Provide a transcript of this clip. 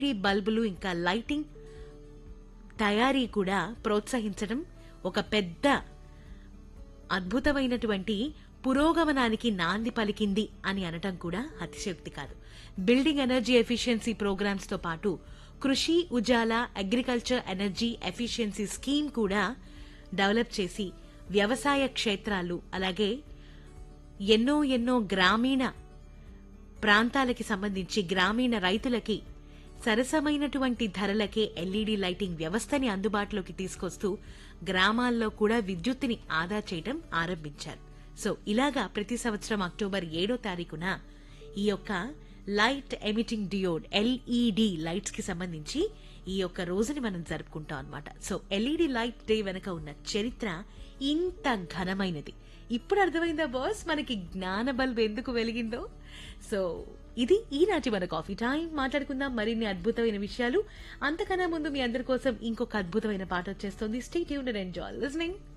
ఈ బల్బులు ఇంకా లైటింగ్ తయారీ కూడా ప్రోత్సహించడం ఒక పెద్ద అద్భుతమైనటువంటి పురోగమనానికి నాంది పలికింది అని అనటం కూడా అతిశయోక్తి కాదు బిల్డింగ్ ఎనర్జీ ఎఫిషియన్సీ ప్రోగ్రామ్స్ తో పాటు Krishi Ujala agriculture energy efficiency scheme కూడా డెవలప్ చేసి వ్యవసాయ క్షేత్రాలు అలాగే ఎన్నో ఎన్నో గ్రామీణ ప్రాంతాలకి సంబంధించి గ్రామీణ రైతులకి సరసమైనటువంటి ధరలకే ఎల్ఈడి లైటింగ్ వ్యవస్థని అందుబాటులోకి తీసుకొస్తూ గ్రామాల్లో కూడా విద్యుత్తుని ఆదా చేయడం ఆరంభించారు సో ఇలాగా ప్రతి సంవత్సరం అక్టోబర్ ఏడో తారీఖున ఈ యొక్క light emitting diode LED lights కి సంబంధించి ఈ యొక్క రోజుని మనం జరుపుకుంటాం అన్నమాట సో ఎల్ఈడి లైట్ డే వెనక ఉన్న చరిత్ర ఇంత ఘనమైనది ఇప్పుడు అర్థమైందా బాస్ మనకి జ్ఞాన బల్బ్ ఎందుకు వెలిగిందో సో ఇది ఈనాటి మన కాఫీ టైం మాట్లాడుకుందాం మరిన్ని అద్భుతమైన విషయాలు అంతకన్నా ముందు మీ అందరి కోసం ఇంకొక అద్భుతమైన పాట వచ్చేస్తుంది stay tune and enjoy listening